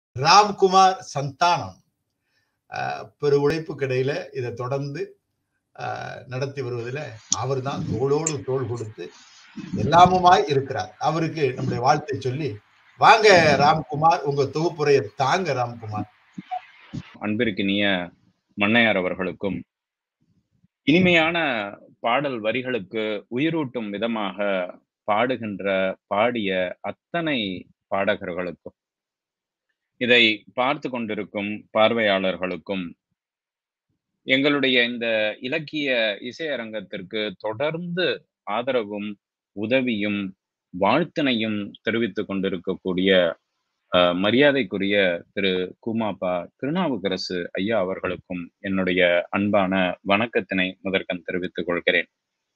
ராம்குமார் சந்தானம் அஹ், பெரு உழைப்புக்கு இடையில இதை தொடர்ந்து அஹ், நடத்தி வருவதில் அவர் தான் தோளோடு தோள் கொடுத்து எல்லாமுமாய் இருக்கிறார் அவருக்கு நம்முடைய வாழ்த்தை சொல்லி வாங்க ராம்குமார் உங்க தொகுப்புரையை தாங்க ராம்குமார் அன்பிற்கினிய மன்னையார் அவர்களுக்கும் இனிமையான பாடல் வரிகளுக்கு உயிரூட்டும் விதமாக பாடுகின்ற பாடிய அத்தனை பாடகர்களுக்கும் இதை பார்த்து கொண்டிருக்கும் பார்வையாளர்களுக்கும் எங்களுடைய இந்த இலக்கிய இசையரங்கத்திற்கு தொடர்ந்து ஆதரவும் உதவியும் வாழ்த்தினையும் தெரிவித்துக் கொண்டிருக்கக்கூடிய அஹ், மரியாதைக்குரிய திரு குமாப்பா திருநாவுக்கரசு ஐயா அவர்களுக்கும் என்னுடைய அன்பான வணக்கத்தினை முதற்கண் தெரிவித்துக் கொள்கிறேன்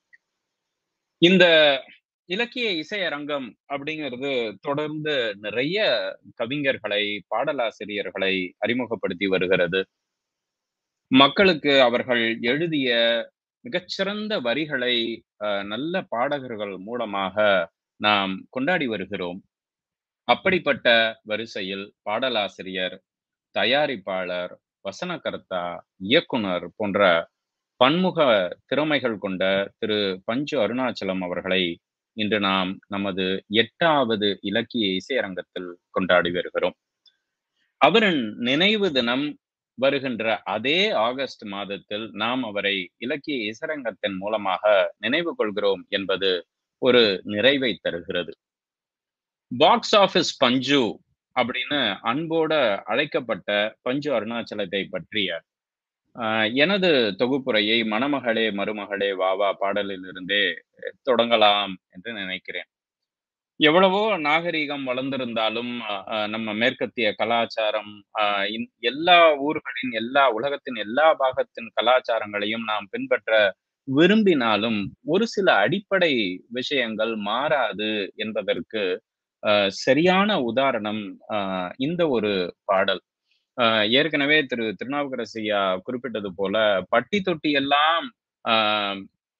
இந்த இலக்கிய இசையரங்கம் அப்படிங்கிறது தொடர்ந்து நிறைய கவிஞர்களை பாடலாசிரியர்களை அறிமுகப்படுத்தி வருகிறது மக்களுக்கு அவர்கள் எழுதிய மிகச்சிறந்த வரிகளை அஹ், நல்ல பாடகர்கள் மூலமாக நாம் கொண்டாடி வருகிறோம் அப்படிப்பட்ட வரிசையில் பாடலாசிரியர் தயாரிப்பாளர் வசனகர்த்தா இயக்குனர் போன்ற பன்முக திறமைகள் கொண்ட திரு பஞ்சு அருணாச்சலம் அவர்களை இன்று நாம் நமது எட்டாவது இலக்கிய இசையரங்கத்தில் கொண்டாடி வருகிறோம் அவரின் நினைவு தினம் வருகின்ற அதே ஆகஸ்ட் மாதத்தில் நாம் அவரை இலக்கிய இசையரங்கத்தின் மூலமாக நினைவு கொள்கிறோம் என்பது ஒரு நிறைவை தருகிறது பாக்ஸ் ஆபீஸ் பஞ்சு அப்படின்னு அன்போட அழைக்கப்பட்ட பஞ்சு அருணாச்சலத்தை பற்றிய ஆஹ், எனது தொகுப்புரையை மணமகளே மருமகளே வாவா பாடலில் இருந்தே தொடங்கலாம் என்று நினைக்கிறேன் எவ்வளவோ நாகரீகம் வளர்ந்திருந்தாலும் ஆஹ், ஆஹ், நம்ம மேற்கத்திய கலாச்சாரம் ஆஹ், இந்- எல்லா ஊர்களின் எல்லா உலகத்தின் எல்லா பாகத்தின் கலாச்சாரங்களையும் நாம் பின்பற்ற விரும்பினாலும் ஒரு சில அடிப்படை விஷயங்கள் மாறாது என்பதற்கு ஆஹ், சரியான உதாரணம் ஆஹ், இந்த ஒரு பாடல் ஆஹ், ஏற்கனவே திரு திருநாவுக்கரசையா குறிப்பிட்டது போல பட்டி தொட்டி எல்லாம் ஆஹ்,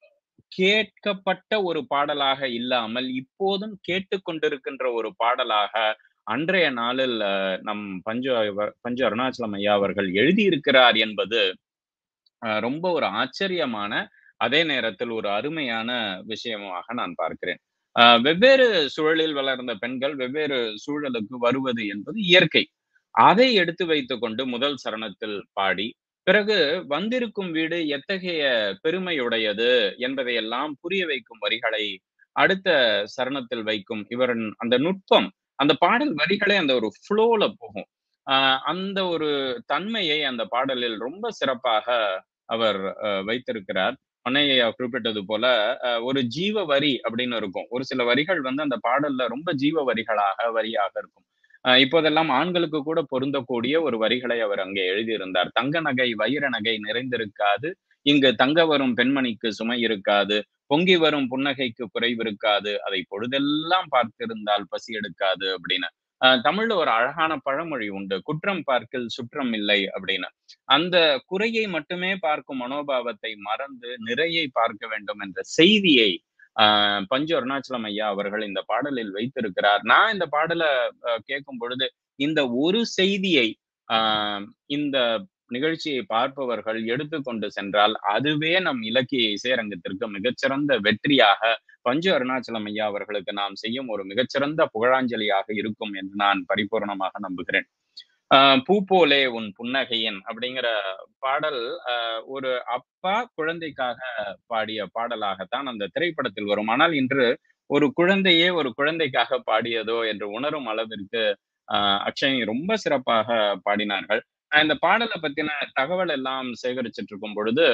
கேட்கப்பட்ட ஒரு பாடலாக இல்லாமல் இப்போதும் கேட்டுக்கொண்டிருக்கின்ற ஒரு பாடலாக அன்றைய நாளில் ஆஹ், நம் பஞ்சு அவர்- பஞ்சு அருணாச்சலம் ஐயா அவர்கள் எழுதியிருக்கிறார் என்பது ஆஹ், ரொம்ப ஒரு ஆச்சரியமான அதே நேரத்தில் ஒரு அருமையான விஷயமாக நான் பார்க்கிறேன் ஆஹ், வெவ்வேறு சூழலில் வளர்ந்த பெண்கள் வெவ்வேறு சூழலுக்கு வருவது என்பது இயற்கை அதை எடுத்து வைத்துக்கொண்டு முதல் சரணத்தில் பாடி பிறகு வந்திருக்கும் வீடு எத்தகைய பெருமையுடையது என்பதையெல்லாம் புரிய வைக்கும் வரிகளை அடுத்த சரணத்தில் வைக்கும் இவரின் அந்த நுட்பம் அந்த பாடல் வரிகளே அந்த ஒரு ஃப்ளோல போகும் ஆஹ் அந்த ஒரு தன்மையை அந்த பாடலில் ரொம்ப சிறப்பாக அவர் அஹ், வைத்திருக்கிறார் அன்னையா குறிப்பிட்டது போல அஹ், ஒரு ஜீவ வரி அப்படின்னு இருக்கும் ஒரு சில வரிகள் வந்து அந்த பாடல்ல ரொம்ப ஜீவ வரிகளாக வரியாக இருக்கும் அஹ், இப்போதெல்லாம் ஆண்களுக்கு கூட பொருந்தக்கூடிய ஒரு வரிகளை அவர் அங்கே எழுதியிருந்தார் தங்க நகை வைர நகை நிறைந்திருக்காது இங்கு தங்க வரும் பெண்மணிக்கு சுமை இருக்காது பொங்கி வரும் புன்னகைக்கு குறைவு இருக்காது அதை பொழுதெல்லாம் பார்த்திருந்தால் பசி எடுக்காது அப்படின்னு அஹ், தமிழ்ல ஒரு அழகான பழமொழி உண்டு குற்றம் பார்க்கில் சுற்றம் இல்லை அப்படின்னு அந்த குறையை மட்டுமே பார்க்கும் மனோபாவத்தை மறந்து நிறையை பார்க்க வேண்டும் என்ற செய்தியை ஆஹ் பஞ்சு அருணாச்சலம் ஐயா அவர்கள் இந்த பாடலில் வைத்திருக்கிறார் நான் இந்த பாடலை அஹ், கேட்கும் பொழுது இந்த ஒரு செய்தியை ஆஹ் இந்த நிகழ்ச்சியை பார்ப்பவர்கள் எடுத்துக்கொண்டு சென்றால் அதுவே நம் இலக்கிய இசையரங்கத்திற்கு மிகச்சிறந்த வெற்றியாக பஞ்சு அருணாச்சலம் ஐயா அவர்களுக்கு நாம் செய்யும் ஒரு மிகச்சிறந்த புகழாஞ்சலியாக இருக்கும் என்று நான் பரிபூர்ணமாக நம்புகிறேன் ஆஹ் பூ போலே உன் புன்னகையின் அப்படிங்கிற பாடல் ஆஹ் ஒரு அப்பா குழந்தைக்காக பாடிய பாடலாகத்தான் அந்த திரைப்படத்தில் வரும் ஆனால் இன்று ஒரு குழந்தையே ஒரு குழந்தைக்காக பாடியதோ என்று உணரும் அளவிற்கு ஆஹ் அக்ஷய் ரொம்ப சிறப்பாக பாடினார்கள் நான் இந்த பாடலை பத்தின தகவல் எல்லாம் சேகரிச்சிட்டு இருக்கும் பொழுது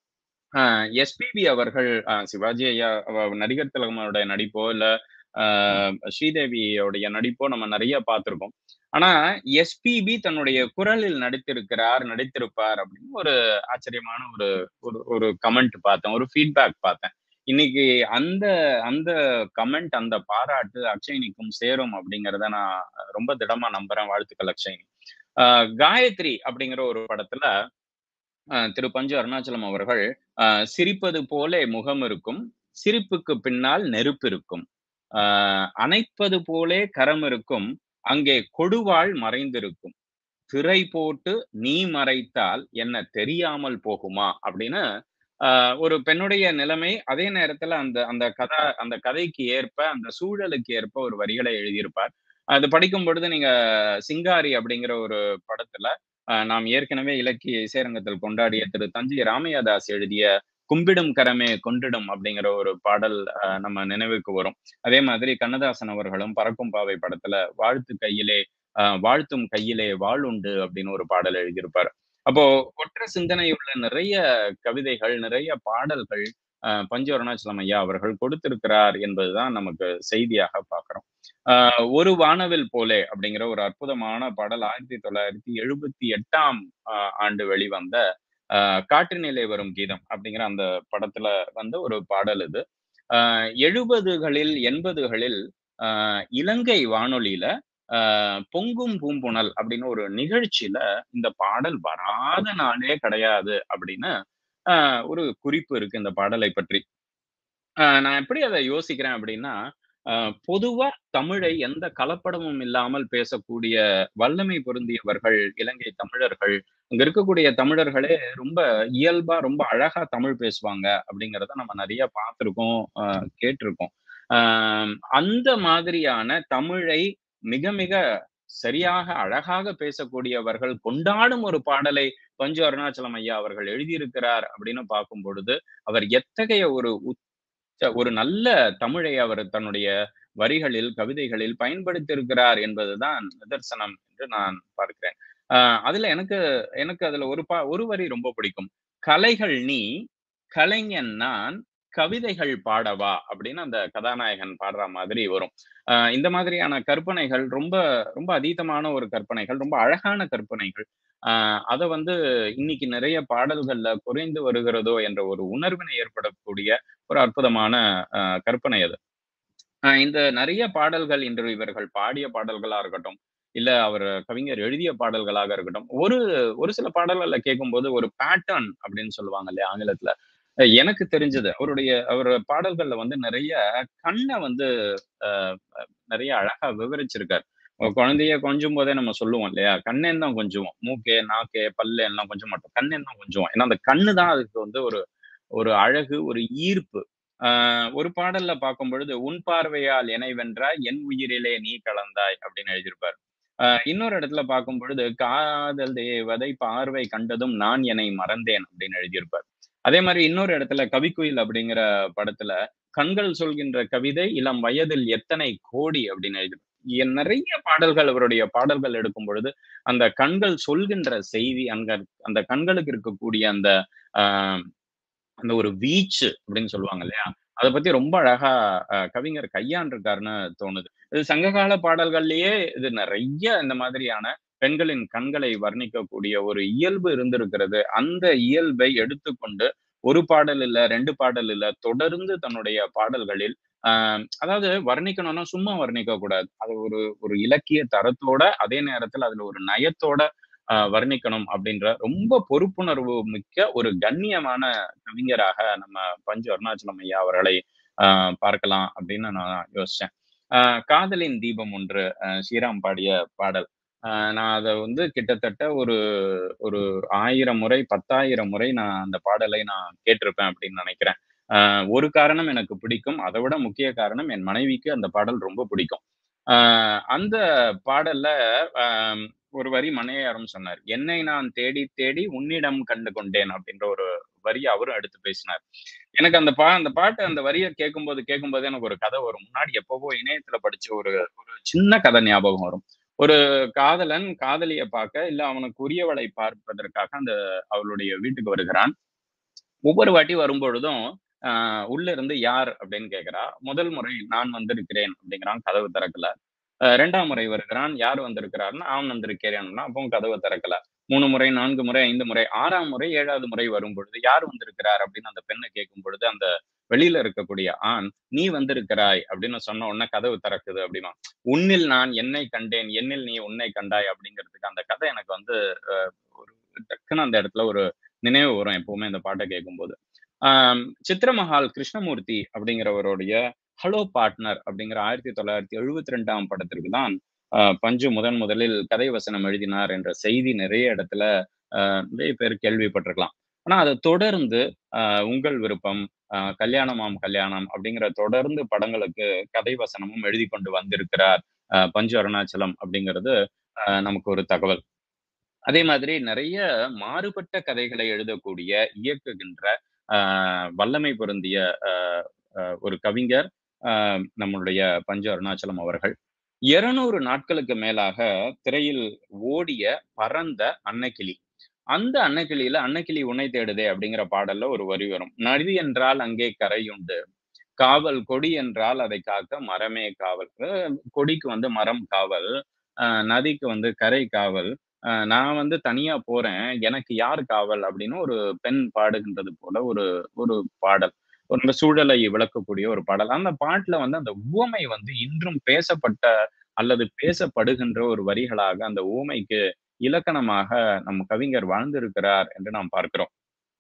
எஸ்பிபி அவர்கள் ஆஹ் சிவாஜி ஐயா அவ- நடிகர் திலகமோட நடிப்போ இல்ல ஆஹ் ஸ்ரீதேவியோடைய நடிப்போ நம்ம நிறைய பார்த்திருக்கோம் ஆனா எஸ்பிபி தன்னுடைய குரலில் நடித்திருக்கிறார் நடித்திருப்பார் அப்படின்னு ஒரு ஆச்சரியமான ஒரு ஒரு ஒரு கமெண்ட் பார்த்தேன் ஒரு ஃபீட்பேக் பார்த்தேன் இன்னைக்கு அந்த அந்த கமெண்ட் அந்த பாராட்டு அக்ஷய்னிக்கும் சேரும் அப்படிங்கிறத நான் ரொம்ப திடமா நம்புறேன் வாழ்த்துக்கள் அக்ஷய்னி ஆஹ் காயத்ரி அப்படிங்கிற ஒரு படத்துல ஆஹ் திரு பஞ்சு அருணாச்சலம் அவர்கள் ஆஹ் சிரிப்பது போல முகம் இருக்கும் சிரிப்புக்கு பின்னால் நெருப்பு இருக்கும் ஆஹ் அணைப்பது போலே கரம் இருக்கும் அங்கே கொடுவாள் மறைந்திருக்கும் திரை போட்டு நீ மறைத்தால் என்ன தெரியாமல் போகுமா அப்படின்னு ஆஹ் ஒரு பெண்ணுடைய நிலைமை அதே நேரத்துல அந்த அந்த கதா அந்த கதைக்கு ஏற்ப அந்த சூழலுக்கு ஏற்ப ஒரு வரிகளை எழுதியிருப்பார் அது படிக்கும் பொழுது நீங்க சிங்காரி அப்படிங்கிற ஒரு படத்துல ஆஹ் நாம் ஏற்கனவே இலக்கிய இசைரங்கத்தில் கொண்டாடிய திரு தஞ்சை ராமையாதாஸ் எழுதிய கும்பிடும் கரமே கொண்டிடும் அப்படிங்கிற ஒரு பாடல் ஆஹ் நம்ம நினைவுக்கு வரும் அதே மாதிரி கண்ணதாசன் அவர்களும் பறக்கும் பாவை படத்துல வாழ்த்து கையிலே ஆஹ் வாழ்த்தும் கையிலே வாளுண்டு அப்படின்னு ஒரு பாடல் எழுதியிருப்பார் அப்போ ஒற்ற சிந்தனை உள்ள நிறைய கவிதைகள் நிறைய பாடல்கள் ஆஹ் பஞ்சு அருணாச்சலம் ஐயா அவர்கள் கொடுத்திருக்கிறார் என்பதுதான் நமக்கு செய்தியாக பார்க்கிறோம் ஆஹ் ஒரு வானவில் போலே அப்படிங்கிற ஒரு அற்புதமான பாடல் ஆயிரத்தி தொள்ளாயிரத்தி எழுபத்தி எட்டாம் ஆஹ் ஆண்டு வெளிவந்த ஆஹ் காற்றுநிலை வரும் கீதம் அப்படிங்கிற அந்த படத்துல வந்த ஒரு பாடல் இது ஆஹ் எழுபதுகளில் எண்பதுகளில் ஆஹ் இலங்கை வானொலியில ஆஹ் பொங்கும் பூம்புணல் அப்படின்னு ஒரு நிகழ்ச்சியில இந்த பாடல் வராத நாளே கிடையாது அப்படின்னு ஆஹ் ஒரு குறிப்பு இருக்கு இந்த பாடலை பற்றி ஆஹ் நான் எப்படி அதை யோசிக்கிறேன் அப்படின்னா ஆஹ் பொதுவா தமிழை எந்த கலப்படமும் இல்லாமல் பேசக்கூடிய வல்லமை பொருந்தியவர்கள் இலங்கை தமிழர்கள் அங்க இருக்கக்கூடிய தமிழர்களே ரொம்ப இயல்பா ரொம்ப அழகா தமிழ் பேசுவாங்க அப்படிங்கிறத நம்ம நிறைய பார்த்திருக்கோம் ஆஹ் கேட்டிருக்கோம் ஆஹ் அந்த மாதிரியான தமிழை மிக மிக சரியாக அழகாக பேசக்கூடியவர்கள் கொண்டாடும் ஒரு பாடலை பஞ்சு அருணாச்சலம் ஐயா அவர்கள் எழுதியிருக்கிறார் அப்படின்னு பார்க்கும் பொழுது அவர் எத்தகைய ஒரு உச்ச- ஒரு நல்ல தமிழை அவர் தன்னுடைய வரிகளில் கவிதைகளில் பயன்படுத்தியிருக்கிறார் என்பதுதான் நிதர்சனம் என்று நான் பார்க்கிறேன் ஆஹ் அதுல எனக்கு எனக்கு அதுல ஒரு பா ஒரு வரி ரொம்ப பிடிக்கும் கலைகள் நீ கலைஞன் நான் கவிதைகள் பாடவா அப்படின்னு அந்த கதாநாயகன் பாடுற மாதிரி வரும் ஆஹ் இந்த மாதிரியான கற்பனைகள் ரொம்ப ரொம்ப அதீதமான ஒரு கற்பனைகள் ரொம்ப அழகான கற்பனைகள் ஆஹ் அதை வந்து இன்னைக்கு நிறைய பாடல்கள்ல குறைந்து வருகிறதோ என்ற ஒரு உணர்வினை ஏற்படக்கூடிய ஒரு அற்புதமான ஆஹ் கற்பனை அது ஆஹ் இந்த நிறைய பாடல்கள் இன்று இவர்கள் பாடிய பாடல்களா இருக்கட்டும் இல்ல அவர் கவிஞர் எழுதிய பாடல்களாக இருக்கட்டும் ஒரு ஒரு சில பாடல்கள்ல கேட்கும்போது ஒரு பேட்டர்ன் அப்படின்னு சொல்லுவாங்க இல்லையா ஆங்கிலத்துல அஹ் எனக்கு தெரிஞ்சது அவருடைய அவர் பாடல்கள்ல வந்து நிறைய கண்ணை வந்து ஆஹ் நிறைய அழகா விவரிச்சிருக்காரு ஒரு குழந்தைய கொஞ்சும் போதே நம்ம சொல்லுவோம் இல்லையா கண்ணேன் தான் கொஞ்சுவோம் மூக்கே நாக்கே பல்லு எல்லாம் கொஞ்சம் மாட்டோம் கண்ணேன் தான் கொஞ்சுவோம் ஏன்னா அந்த கண்ணு தான் அதுக்கு வந்து ஒரு ஒரு அழகு ஒரு ஈர்ப்பு ஆஹ் ஒரு பாடல்ல பார்க்கும் பொழுது உன் பார்வையால் என்னை வென்றாய் என் உயிரிலே நீ கலந்தாய் அப்படின்னு எழுதியிருப்பார் ஆஹ் இன்னொரு இடத்துல பார்க்கும் பொழுது காதல் தேவதை பார்வை கண்டதும் நான் என்னை மறந்தேன் அப்படின்னு எழுதியிருப்பார் அதே மாதிரி இன்னொரு இடத்துல கவிக்குயில் அப்படிங்கிற படத்துல கண்கள் சொல்கின்ற கவிதை இளம் வயதில் எத்தனை கோடி அப்படின்னு எழுதி என் நிறைய பாடல்கள் அவருடைய பாடல்கள் எடுக்கும் பொழுது அந்த கண்கள் சொல்கின்ற செய்தி அங்க அந்த கண்களுக்கு இருக்கக்கூடிய அந்த ஆஹ் அந்த ஒரு வீச்சு அப்படின்னு சொல்லுவாங்க இல்லையா அதை பத்தி ரொம்ப அழகா அஹ், கவிஞர் கையாண்டிருக்காருன்னு தோணுது இது சங்ககால பாடல்கள்லயே இது நிறைய இந்த மாதிரியான பெண்களின் கண்களை வர்ணிக்கக்கூடிய ஒரு இயல்பு இருந்திருக்கிறது அந்த இயல்பை எடுத்துக்கொண்டு ஒரு பாடல் இல்ல ரெண்டு பாடல் இல்ல தொடர்ந்து தன்னுடைய பாடல்களில் ஆஹ் அதாவது வர்ணிக்கணும்னா சும்மா வர்ணிக்க கூடாது அது ஒரு ஒரு இலக்கிய தரத்தோட அதே நேரத்துல அதுல ஒரு நயத்தோட ஆஹ் வர்ணிக்கணும் அப்படின்ற ரொம்ப பொறுப்புணர்வு மிக்க ஒரு கண்ணியமான கவிஞராக நம்ம பஞ்சு அருணாச்சலம் ஐயா அவர்களை ஆஹ் பார்க்கலாம் அப்படின்னு நான் யோசிச்சேன் ஆஹ் காதலின் தீபம் ஒன்று ஆஹ் ஸ்ரீராம் பாடிய பாடல் ஆஹ் நான் அதை வந்து கிட்டத்தட்ட ஒரு ஒரு ஆயிரம் முறை பத்தாயிரம் முறை நான் அந்த பாடலை நான் கேட்டிருப்பேன் அப்படின்னு நினைக்கிறேன் ஆஹ் ஒரு காரணம் எனக்கு பிடிக்கும் அதை விட முக்கிய காரணம் என் மனைவிக்கு அந்த பாடல் ரொம்ப பிடிக்கும் ஆஹ் அந்த பாடல்ல ஆஹ் ஒரு வரி மனையாரும் சொன்னார் என்னை நான் தேடி தேடி உன்னிடம் கண்டு கொண்டேன் அப்படின்ற ஒரு வரி அவரும் எடுத்து பேசினார் எனக்கு அந்த பா அந்த பாட்டு அந்த வரியை கேட்கும்போது கேட்கும்போது எனக்கு ஒரு கதை வரும் முன்னாடி எப்பவோ இணையத்துல படிச்ச ஒரு ஒரு சின்ன கதை ஞாபகம் வரும் ஒரு காதலன் காதலிய பார்க்க இல்ல அவனுக்கு உரியவளை பார்ப்பதற்காக அந்த அவளுடைய வீட்டுக்கு வருகிறான் ஒவ்வொரு வாட்டி வரும்பொழுதும் ஆஹ் உள்ள இருந்து யார் அப்படின்னு கேக்குறா முதல் முறை நான் வந்திருக்கிறேன் அப்படிங்கிறான் கதவு திறக்கல ஆஹ் இரண்டாம் முறை வருகிறான் யார் வந்திருக்கிறாருன்னா அவன் வந்திருக்கிறேன்னா அப்பவும் கதவை திறக்கல மூணு முறை நான்கு முறை ஐந்து முறை ஆறாம் முறை ஏழாவது முறை வரும் பொழுது யார் வந்திருக்கிறார் அப்படின்னு அந்த பெண்ணை கேட்கும் பொழுது அந்த வெளியில இருக்கக்கூடிய ஆண் நீ வந்திருக்கிறாய் அப்படின்னு சொன்ன உடனே கதவு திறக்குது அப்படிமா உன்னில் நான் என்னை கண்டேன் என்னில் நீ உன்னை கண்டாய் அப்படிங்கிறதுக்கு அந்த கதை எனக்கு வந்து ஆஹ் ஒரு டக்குன்னு அந்த இடத்துல ஒரு நினைவு வரும் எப்பவுமே இந்த பாட்டை கேட்கும்போது ஆஹ் சித்திரமஹால் கிருஷ்ணமூர்த்தி அப்படிங்கிறவருடைய ஹலோ பார்ட்னர் அப்படிங்கிற ஆயிரத்தி தொள்ளாயிரத்தி எழுபத்தி ரெண்டாம் படத்திற்கு தான் அஹ், பஞ்சு முதன் முதலில் கதை வசனம் எழுதினார் என்ற செய்தி நிறைய இடத்துல அஹ், நிறைய பேர் கேள்விப்பட்டிருக்கலாம் ஆனா அதை தொடர்ந்து அஹ், உங்கள் விருப்பம் அஹ், கல்யாணமாம் கல்யாணம் அப்படிங்கிற தொடர்ந்து படங்களுக்கு கதை வசனமும் எழுதி கொண்டு வந்திருக்கிறார் அஹ், பஞ்சு அருணாச்சலம் அப்படிங்கிறது அஹ், நமக்கு ஒரு தகவல் அதே மாதிரி நிறைய மாறுபட்ட கதைகளை எழுதக்கூடிய இயக்குகின்ற ஆஹ் வல்லமை பொருந்திய ஆஹ் ஆஹ் ஒரு கவிஞர் ஆஹ் நம்மளுடைய பஞ்சு அருணாச்சலம் அவர்கள் இருநூறு நாட்களுக்கு மேலாக திரையில் ஓடிய பறந்த அன்னக்கிளி அந்த அன்னக்கிளியில அன்னக்கிளி உன்னை தேடுதே அப்படிங்கிற பாடல்ல ஒரு வரி வரும் நதி என்றால் அங்கே கரையுண்டு காவல் கொடி என்றால் அதை காக்க மரமே காவல் அஹ் கொடிக்கு வந்து மரம் காவல் ஆஹ் நதிக்கு வந்து கரை காவல் ஆஹ் நான் வந்து தனியா போறேன் எனக்கு யார் காவல் அப்படின்னு ஒரு பெண் பாடுகின்றது போல ஒரு ஒரு பாடல் ஒரு இந்த சூழலை விளக்கக்கூடிய ஒரு பாடல் அந்த பாட்டுல வந்து அந்த உவமை வந்து இன்றும் பேசப்பட்ட அல்லது பேசப்படுகின்ற ஒரு வரிகளாக அந்த உவமைக்கு இலக்கணமாக நம் கவிஞர் வாழ்ந்திருக்கிறார் என்று நாம் பார்க்கிறோம்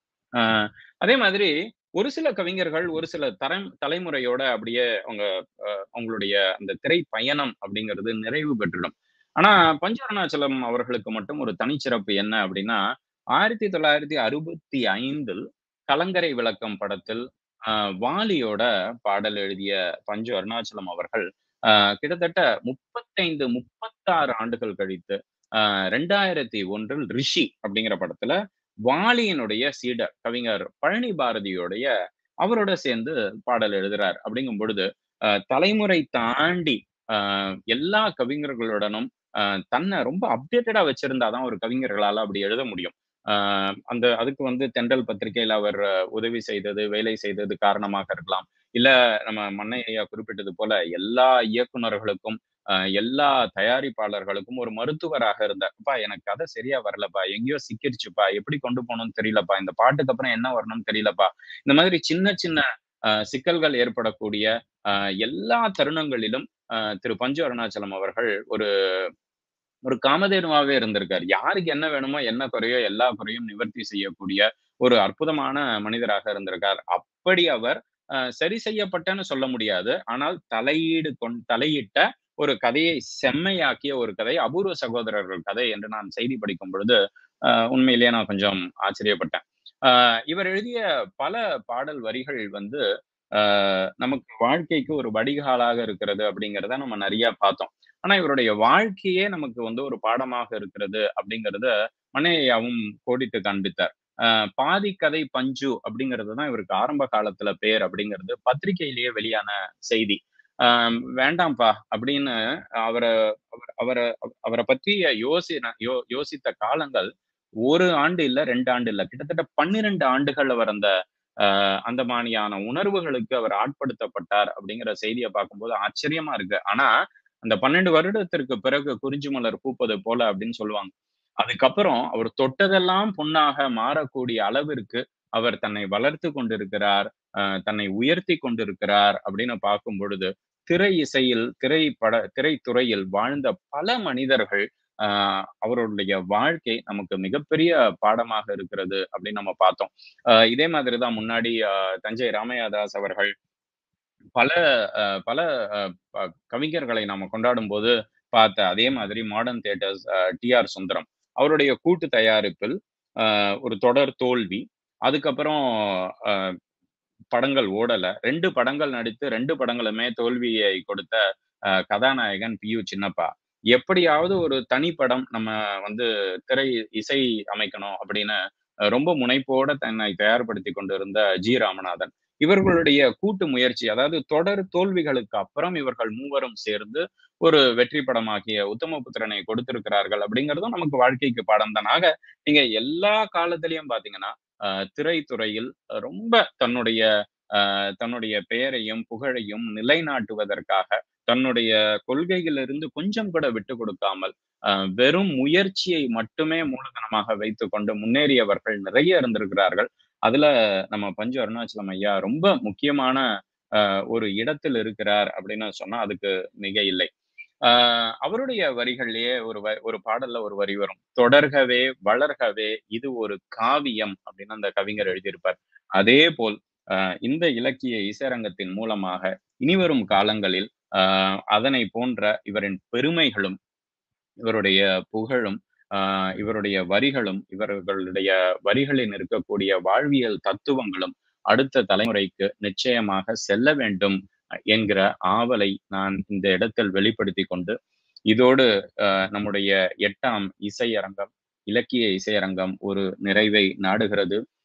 ஆஹ் அதே மாதிரி ஒரு சில கவிஞர்கள் ஒரு சில தர தலைமுறையோட அப்படியே அவங்க அஹ், அவங்களுடைய அந்த திரை பயணம் அப்படிங்கிறது நிறைவு பெற்றுடும் ஆனா பஞ்சவரணாச்சலம் அவர்களுக்கு மட்டும் ஒரு தனிச்சிறப்பு என்ன அப்படின்னா ஆயிரத்தி தொள்ளாயிரத்தி அறுபத்தி ஐந்தில் கலங்கரை விளக்கம் படத்தில் ஆஹ், வாலியோட பாடல் எழுதிய பஞ்சு அருணாச்சலம் அவர்கள் ஆஹ், கிட்டத்தட்ட முப்பத்தைந்து முப்பத்தாறு ஆண்டுகள் கழித்து ஆஹ், ரெண்டாயிரத்தி ஒன்றில் ரிஷி அப்படிங்கிற படத்துல வாலியினுடைய சீடர் கவிஞர் பழனி பாரதியோடைய அவரோட சேர்ந்து பாடல் எழுதுறார் அப்படிங்கும் பொழுது அஹ், தலைமுறை தாண்டி அஹ், எல்லா கவிஞர்களுடனும் அஹ், தன்னை ரொம்ப அப்டேட்டடா வச்சிருந்தாதான் ஒரு கவிஞர்களால அப்படி எழுத முடியும் அஹ், அந்த அதுக்கு வந்து தென்றல் பத்திரிகையில அவர் அஹ், உதவி செய்தது வேலை செய்தது காரணமாக இருக்கலாம் இல்ல நம்ம மன்னையா குறிப்பிட்டது போல எல்லா இயக்குனர்களுக்கும் அஹ், எல்லா தயாரிப்பாளர்களுக்கும் ஒரு மருத்துவராக இருந்தார் அப்பா எனக்கு கதை சரியா வரலப்பா எங்கேயோ சிக்கிருச்சுப்பா எப்படி கொண்டு போகணும்னு தெரியலப்பா இந்த பாட்டுக்கு அப்புறம் என்ன வரணும்னு தெரியலப்பா இந்த மாதிரி சின்ன சின்ன அஹ், சிக்கல்கள் ஏற்படக்கூடிய அஹ், எல்லா தருணங்களிலும் அஹ், திரு பஞ்சு அருணாச்சலம் அவர்கள் ஒரு ஒரு காமதேனுவாவே இருந்திருக்கார் யாருக்கு என்ன வேணுமோ என்ன குறையோ எல்லா குறையும் நிவர்த்தி செய்யக்கூடிய ஒரு அற்புதமான மனிதராக இருந்திருக்கார் அப்படி அவர் அஹ், சரி செய்யப்பட்டன்னு சொல்ல முடியாது ஆனால் தலையீடு கொண் தலையிட்ட ஒரு கதையை செம்மையாக்கிய ஒரு கதை அபூர்வ சகோதரர்கள் கதை என்று நான் செய்தி படிக்கும் பொழுது அஹ், உண்மையிலேயே நான் கொஞ்சம் ஆச்சரியப்பட்டேன் அஹ், இவர் எழுதிய பல பாடல் வரிகள் வந்து அஹ், நமக்கு வாழ்க்கைக்கு ஒரு வடிகாலாக இருக்கிறது அப்படிங்கிறத நம்ம நிறைய பார்த்தோம் ஆனா இவருடைய வாழ்க்கையே நமக்கு வந்து ஒரு பாடமாக இருக்கிறது அப்படிங்கிறத மனையாவும் கோடிட்டு காண்பித்தார் அஹ் பாதி கதை பஞ்சு அப்படிங்கிறது தான் இவருக்கு ஆரம்ப காலத்துல பேர் அப்படிங்கிறது பத்திரிகையிலேயே வெளியான செய்தி ஆஹ் வேண்டாம்ப்பா அப்படின்னு அவரை அவர் அவரை அவரை பற்றிய யோசி யோ யோசித்த காலங்கள் ஒரு ஆண்டு இல்ல ரெண்டு ஆண்டு இல்ல கிட்டத்தட்ட பன்னிரண்டு ஆண்டுகள் அவர் அந்த ஆஹ் அந்த மாதிரியான உணர்வுகளுக்கு அவர் ஆட்படுத்தப்பட்டார் அப்படிங்கிற செய்தியை பார்க்கும்போது ஆச்சரியமா இருக்கு ஆனா அந்த பன்னெண்டு வருடத்திற்கு பிறகு குறிஞ்சி மலர் பூப்பது போல அப்படின்னு சொல்லுவாங்க அதுக்கப்புறம் அவர் தொட்டதெல்லாம் பொன்னாக மாறக்கூடிய அளவிற்கு அவர் தன்னை வளர்த்து கொண்டிருக்கிறார் ஆஹ் தன்னை உயர்த்தி கொண்டிருக்கிறார் அப்படின்னு பார்க்கும் பொழுது திரை இசையில் திரைப்பட திரைத்துறையில் வாழ்ந்த பல மனிதர்கள் ஆஹ் அவருடைய வாழ்க்கை நமக்கு மிகப்பெரிய பாடமாக இருக்கிறது அப்படின்னு நம்ம பார்த்தோம் ஆஹ் இதே மாதிரிதான் முன்னாடி ஆஹ் தஞ்சை ராமையாதாஸ் அவர்கள் பல அஹ் பல அஹ் ப- கவிஞர்களை நாம கொண்டாடும் போது பார்த்த அதே மாதிரி modern theatres T R Sundaram அவருடைய கூட்டு தயாரிப்பில் அஹ் ஒரு தொடர் தோல்வி அதுக்கப்புறம் அஹ் படங்கள் ஓடல ரெண்டு படங்கள் நடித்து ரெண்டு படங்களுமே தோல்வியை கொடுத்த அஹ் கதாநாயகன் பி யு சின்னப்பா எப்படியாவது ஒரு தனிப்படம் நம்ம வந்து திரை இசை அமைக்கணும் அப்படின்னு அஹ் ரொம்ப முனைப்போட தன்னை தயார்படுத்தி கொண்டிருந்த ஜி ராமநாதன் இவர்களுடைய கூட்டு முயற்சி அதாவது தொடர் தோல்விகளுக்கு அப்புறம் இவர்கள் மூவரும் சேர்ந்து ஒரு வெற்றி படமாகிய உத்தமபுத்திரனை கொடுத்திருக்கிறார்கள் அப்படிங்கிறதும் நமக்கு வாழ்க்கைக்கு பாடம் தான் ஆக நீங்க எல்லா காலத்திலயும் பாத்தீங்கன்னா அஹ் திரைத்துறையில் ரொம்ப தன்னுடைய அஹ் தன்னுடைய பெயரையும் புகழையும் நிலைநாட்டுவதற்காக தன்னுடைய கொள்கையிலிருந்து கொஞ்சம் கூட விட்டு கொடுக்காமல் அஹ் வெறும் முயற்சியை மட்டுமே மூலதனமாக வைத்துக்கொண்டு முன்னேறியவர்கள் நிறைய இருந்திருக்கிறார்கள் அதுல நம்ம பஞ்சு அருணாச்சலம் ஐயா ரொம்ப முக்கியமான அஹ் ஒரு இடத்தில் இருக்கிறார் அப்படின்னு சொன்னா அதுக்கு மிக இல்லை ஆஹ் அவருடைய வரிகள்லயே ஒரு வ- ஒரு பாடல்ல ஒரு வரி வரும் தொடர்கவே வளர்கவே இது ஒரு காவியம் அப்படின்னு அந்த கவிஞர் எழுதியிருப்பார் அதே போல் ஆஹ் இந்த இலக்கிய இசைரங்கத்தின் மூலமாக இனிவரும் காலங்களில் ஆஹ் அதனை போன்ற இவரின் பெருமைகளும் இவருடைய புகழும் ஆஹ் இவருடைய வரிகளும் இவர்களுடைய வரிகளில் இருக்கக்கூடிய வாழ்வியல் தத்துவங்களும் அடுத்த தலைமுறைக்கு நிச்சயமாக செல்ல வேண்டும் என்கிற ஆவலை நான் இந்த இடத்தில் வெளிப்படுத்தி கொண்டு இதோடு ஆஹ் நம்முடைய எட்டாம் இசையரங்கம் இலக்கிய இசையரங்கம் ஒரு நிறைவை நாடுகிறது